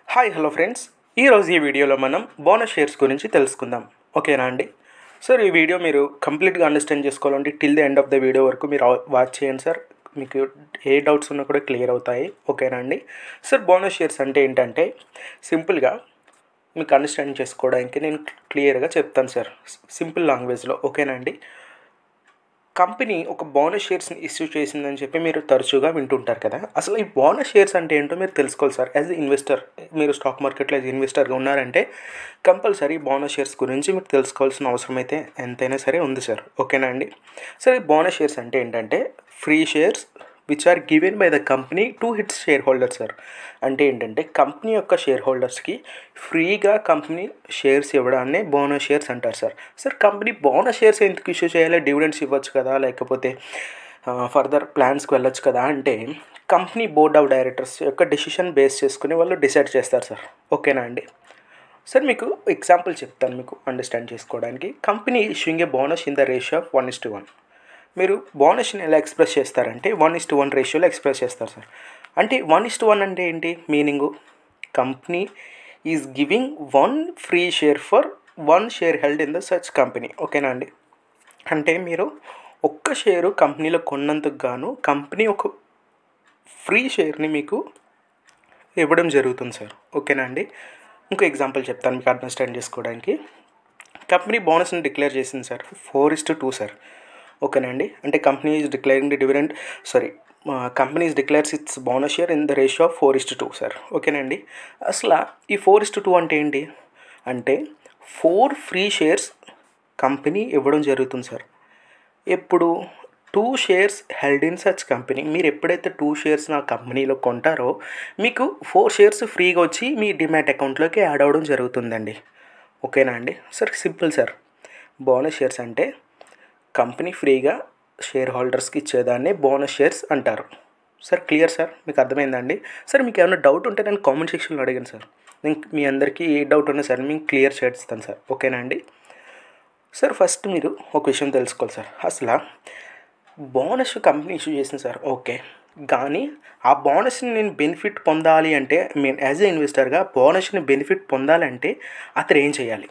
hi hello friends ఈరోజు ఈ వీడియోలో మనం బోనస్ షేర్స్ గురించి తెలుసుకుందాం ఓకేనా అండి సార్ ఈ వీడియో మీరు కంప్లీట్గా అండర్స్టాండ్ చేసుకోవాలంటే till the end of the video వరకు మీరు వాచ్ చేయండి సార్ మీకు ఏ డౌట్స్ ఉన్నా కూడా క్లియర్ అవుతాయి ఓకేనా అండి సార్ బోనస్ షేర్స్ అంటే ఏంటంటే సింపుల్గా మీకు అండర్స్టాండ్ చేసుకోవడానికి నేను క్లియర్గా చెప్తాను సార్ సింపుల్ లాంగ్వేజ్లో ఓకేనా అండి కంపెనీ ఒక బోనస్ షేర్స్ని ఇష్యూ చేసిందని చెప్పి మీరు తరచుగా వింటుంటారు కదా అసలు ఈ బోనస్ షేర్స్ అంటే ఏంటో మీరు తెలుసుకోవాలి సార్ యాజ్ ఇన్వెస్టర్ మీరు స్టాక్ మార్కెట్లో యాజ్ ఇన్వెస్టర్గా ఉన్నారంటే కంపల్సరీ బోనస్ షేర్స్ గురించి మీరు తెలుసుకోవాల్సిన అవసరం అయితే ఎంతైనా సరే ఉంది సార్ ఓకేనా అండి సార్ ఈ బోనస్ షేర్స్ అంటే ఏంటంటే free shares which are given by the company to its shareholders sir అంటే ఏంటంటే కంపెనీ యొక్క షేర్ హోల్డర్స్కి ఫ్రీగా కంపెనీ షేర్స్ ఇవ్వడాన్ని బోనస్ షేర్స్ అంటారు sir sir company bonus shares ఎందుకు ఇష్యూ చేయాలి డివిడెండ్స్ ఇవ్వచ్చు కదా లేకపోతే ఫర్దర్ ప్లాన్స్కి వెళ్ళొచ్చు కదా అంటే కంపెనీ బోర్డ్ ఆఫ్ డైరెక్టర్స్ యొక్క డెసిషన్ బేస్ చేసుకుని వాళ్ళు డిసైడ్ చేస్తారు సార్ ఓకేనా అండి సార్ మీకు ఎగ్జాంపుల్ చెప్తాను మీకు అండర్స్టాండ్ చేసుకోవడానికి company issuing a bonus in the ratio of one is to one మీరు బోనస్ని ఎలా ఎక్స్ప్రెస్ చేస్తారంటే వన్ ఇస్ టు వన్ రేషియోలో ఎక్స్ప్రెస్ చేస్తారు సార్ అంటే వన్ ఇస్ టు వన్ అంటే ఏంటి meaning company is giving one free share for one share held in the such company ఓకేనా అండి అంటే మీరు ఒక్క షేరు కంపెనీలో కొన్నందుకు గాను కంపెనీ ఒక ఫ్రీ షేర్ని మీకు ఇవ్వడం జరుగుతుంది సార్ ఓకేనా అండి ఇంకో ఎగ్జాంపుల్ చెప్తాను మీకు అండర్స్టాండ్ చేసుకోవడానికి కంపెనీ బోనస్ని డిక్లేర్ చేసింది sir four is to two sir ఓకేనా అండి అంటే company is declaring the dividend sorry company is declares its bonus share in the ratio of four is to two sir ఓకేనండి అసలు ఈ ఫోర్ ఇస్ టు టూ అంటే ఏంటి అంటే four free shares company ఇవ్వడం జరుగుతుంది సార్ ఎప్పుడు two shares held in such company మీరు ఎప్పుడైతే టూ షేర్స్ నా కంపెనీలో కొంటారో మీకు ఫోర్ షేర్స్ ఫ్రీగా వచ్చి మీ డిమాట్ అకౌంట్లోకి యాడ్ అవ్వడం జరుగుతుందండి ఓకేనా అండి sir simple sir bonus shares అంటే కంపెనీ ఫ్రీగా షేర్ హోల్డర్స్కి ఇచ్చేదాన్ని బోనస్ షేర్స్ అంటారు సార్ క్లియర్ సార్ మీకు అర్థమైందండి సార్ మీకు ఏమైనా డౌట్ ఉంటే నేను కామెంట్ సెక్షన్లో అడిగాను సార్ నేను మీ అందరికీ ఏ డౌట్ ఉన్నా సార్ మీకు క్లియర్ చేస్తాను సార్ ఓకేనా అండి సార్ ఫస్ట్ మీరు ఒక విషయం తెలుసుకోవాలి సార్ అసలు బోనస్ కంపెనీ ఇష్యూ చేసింది సార్ ఓకే కానీ ఆ బోనస్ని నేను బెనిఫిట్ పొందాలి అంటే నేను యాజ్ ఏ ఇన్వెస్టర్గా బోనస్ని బెనిఫిట్ పొందాలంటే అతను ఏం చేయాలి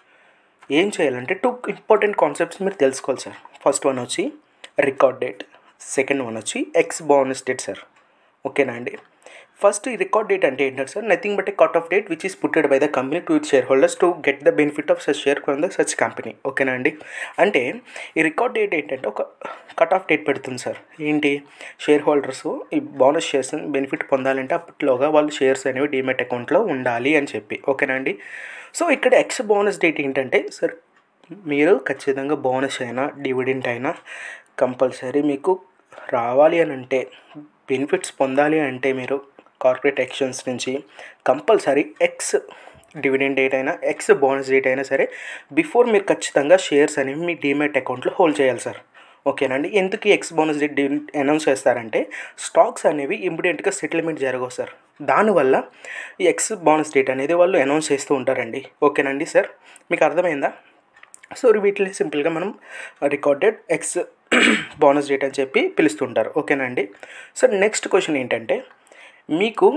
ఏం చేయాలంటే టూ ఇంపార్టెంట్ కాన్సెప్ట్స్ మీరు తెలుసుకోవాలి సార్ ఫస్ట్ వన్ వచ్చి రికార్డ్ డేట్ సెకండ్ వన్ వచ్చి ఎక్స్ బోనస్ డేట్ సార్ ఓకేనా అండి ఫస్ట్ ఈ రికార్డ్ డేట్ అంటే ఏంటంటే sir nothing but a cut off date which is putted by the company to it shareholders to get the benefit of such share from the such company ఓకేనా అండి అంటే ఈ record date ఏంటంటే ఒక cut off date పెడుతుంది sir ఏంటి shareholders ఈ bonus shares benefit పొందాలంటే అప్పట్లోగా వాళ్ళు షేర్స్ అనేవి డీమెట్ అకౌంట్లో ఉండాలి అని చెప్పి ఓకేనా అండి సో ఇక్కడ ఎక్స్ బోనస్ డేట్ ఏంటంటే సార్ మీరు ఖచ్చితంగా బోనస్ అయినా డివిడెంట్ అయినా కంపల్సరీ మీకు రావాలి అని అంటే బెనిఫిట్స్ పొందాలి అంటే మీరు కార్పొరేట్ యాక్షన్స్ నుంచి కంపల్సరీ ఎక్స్ డివిడెండ్ డేట్ అయినా ఎక్స్ బోనస్ డేట్ అయినా సరే బిఫోర్ మీరు ఖచ్చితంగా షేర్స్ అనేవి మీ డీమెట్ అకౌంట్లో హోల్డ్ చేయాలి సార్ ఓకేనండి ఎందుకు ఎక్స్ బోనస్ డేట్ అనౌన్స్ చేస్తారంటే స్టాక్స్ అనేవి ఇమ్మీడియట్గా సెటిల్మెంట్ జరగవు సార్ దానివల్ల ఈ ఎక్స్ బోనస్ డేట్ అనేది వాళ్ళు అనౌన్స్ చేస్తూ ఉంటారండి ఓకేనండి సార్ మీకు అర్థమైందా సో వీటిని సింపుల్గా మనం రికార్డెడ్ ఎక్స్ బోనస్ డేట్ అని చెప్పి పిలుస్తుంటారు ఓకేనండి సార్ నెక్స్ట్ క్వశ్చన్ ఏంటంటే మీకు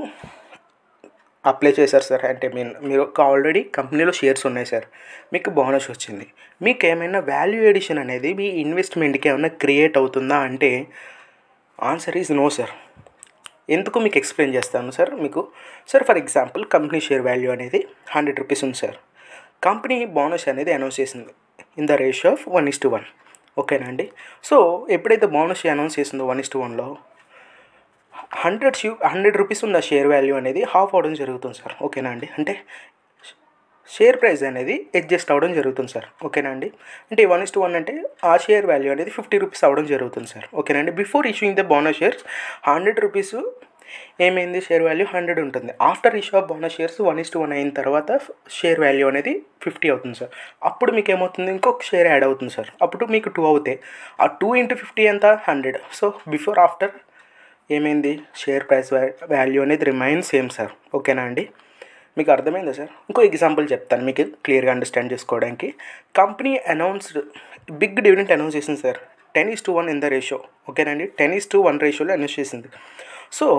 అప్లై చేశారు సార్ అంటే మీన్ మీరు ఆల్రెడీ కంపెనీలో షేర్స్ ఉన్నాయి సార్ మీకు బోనస్ వచ్చింది మీకు ఏమైనా వాల్యూ ఎడిషన్ అనేది మీ ఇన్వెస్ట్మెంట్కి ఏమైనా క్రియేట్ అవుతుందా అంటే ఆన్సర్ ఈజ్ నో సార్ ఎందుకు మీకు ఎక్స్ప్లెయిన్ చేస్తాను సార్ మీకు sir for example company share value అనేది హండ్రెడ్ రూపీస్ ఉంది సార్ కంపెనీ బోనస్ అనేది అనౌన్స్ చేసింది in the ratio of one is to one ఓకేనా అండి సో ఎప్పుడైతే బోనస్ అనౌన్స్ చేసిందో వన్ ఇస్ టు వన్లో హండ్రెడ్ షూ హండ్రెడ్ రూపీస్ ఉన్న షేర్ వాల్యూ అనేది హాఫ్ అవడం జరుగుతుంది సార్ ఓకేనా అండి అంటే షేర్ ప్రైస్ అనేది అడ్జస్ట్ అవ్వడం జరుగుతుంది సార్ ఓకేనా అండి అంటే వన్ ఇస్ టు వన్ అంటే ఆ షేర్ వాల్యూ అనేది ఫిఫ్టీ రూపీస్ అవ్వడం జరుగుతుంది సార్ ఓకేనా అండి before issuing the bonus shares hundred rupees ఏమైంది షేర్ వాల్యూ హండ్రెడ్ ఉంటుంది after issue of bonus shares one is to one అయిన తర్వాత షేర్ వాల్యూ అనేది ఫిఫ్టీ అవుతుంది సార్ అప్పుడు మీకు ఏమవుతుంది ఇంకొక షేర్ యాడ్ అవుతుంది సార్ అప్పుడు మీకు టూ అవుతాయి ఆ టూ ఇంటూ ఫిఫ్టీ ఎంత హండ్రెడ్ సో బిఫోర్ ఆఫ్టర్ ఏమైంది షేర్ ప్రైస్ వాల్యూ అనేది రిమైన్ సేమ్ సార్ ఓకేనా అండి మీకు అర్థమైందా సార్ ఇంకో ఎగ్జాంపుల్ చెప్తాను మీకు క్లియర్గా అండర్స్టాండ్ చేసుకోవడానికి company announced big dividend announce చేసింది sir ten is to one in the ratio ఓకేనండి టెన్ ఈస్ టు వన్ రేషియోలో అనౌన్స్ చేసింది సో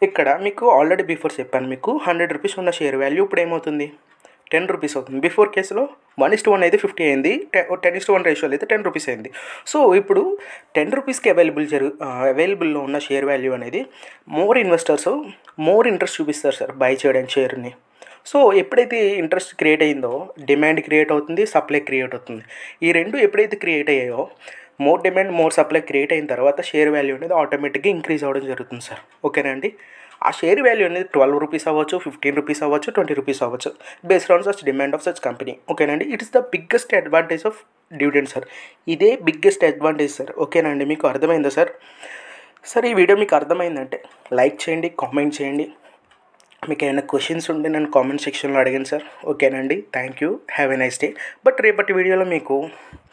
ఇక్కడ మీకు ఆల్రెడీ బిఫోర్ చెప్పాను మీకు హండ్రెడ్ రూపీస్ ఉన్న షేర్ వాల్యూ ఇప్పుడు ఏమవుతుంది టెన్ రూపీస్ అవుతుంది బిఫోర్ కేసులో వన్ ఇస్ టు వన్ అయితే ఫిఫ్టీ అయింది టెన్ ఇస్ టు వన్ రేషియోలో అయితే టెన్ రూపీస్ అయింది సో ఇప్పుడు టెన్ రూపీస్కి అవైలబుల్ జరుగు అవైలబుల్లో ఉన్న షేర్ వాల్యూ అనేది మోర్ ఇన్వెస్టర్స్ మోర్ ఇంట్రెస్ట్ చూపిస్తారు సార్ బై చేయడానికి షేర్ని సో ఎప్పుడైతే ఇంట్రెస్ట్ క్రియేట్ అయిందో డిమాండ్ క్రియేట్ అవుతుంది సప్లై క్రియేట్ అవుతుంది ఈ రెండు ఎప్పుడైతే క్రియేట్ అయ్యాయో more demand more supply create అయిన తర్వాత షేర్ వాల్యూ అనేది ఆటోమేటిక్గా ఇంక్రీజ్ అవ్వడం జరుగుతుంది సార్ ఓకేనా అండి ఆ షేర్ వాల్యూ అనేది ట్వెల్వ్ రూపీస్ అవ్వచ్చు ఫిఫ్టీన్ రూపీస్ అవ్వచ్చు ట్వంటీ రూపీస్ అవ్వచ్చు based on such demand of such company ఓకేనండి it is the biggest advantage of dividend sir ఇదే బిగ్గెస్ట్ అడ్వాంటేజ్ సార్ ఓకేనండి మీకు అర్థమైందా సార్ సార్ ఈ వీడియో మీకు అర్థమైందంటే లైక్ చేయండి కామెంట్ చేయండి మీకు ఏమైనా క్వశ్చన్స్ ఉంటే నేను కామెంట్ సెక్షన్లో అడిగాను సార్ ఓకేనండి thank you have a nice day but రేపటి వీడియోలో మీకు